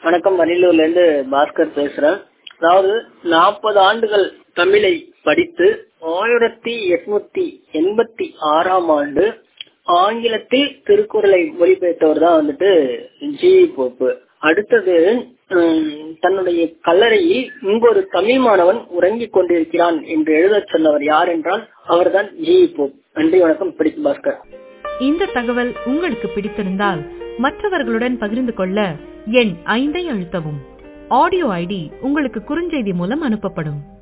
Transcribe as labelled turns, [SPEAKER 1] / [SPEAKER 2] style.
[SPEAKER 1] வணக்கம் அரியலூர்ல இருந்து பாஸ்கர் பேசுறேன் அதாவது நாற்பது ஆண்டுகள் தமிழை படித்து ஆயிரத்தி எட்நூத்தி எண்பத்தி ஆறாம் ஆண்டு ஆங்கிலத்தில் திருக்குறளை மொழிபெயர்த்தவர் தான் வந்துட்டு ஜி போப்பு அடுத்தது உம், தன்னுடைய கல்லறையில் இங்கொரு தமிழ் மாணவன் உறங்கிக் கொண்டிருக்கிறான் என்று எழுதச் சொன்னவர் யார் என்றால் அவர்தான் ஜி போப் நன்றி வணக்கம் பிடிக்கு பாஸ்கர்
[SPEAKER 2] இந்த தகவல் உங்களுக்கு பிடித்திருந்தால் மற்றவர்களுடன் பகிர்ந்து கொள்ள எண் ஐந்தை அழுத்தவும் ஆடியோ ஐடி உங்களுக்கு குறுஞ்செய்தி மூலம் அனுப்பப்படும்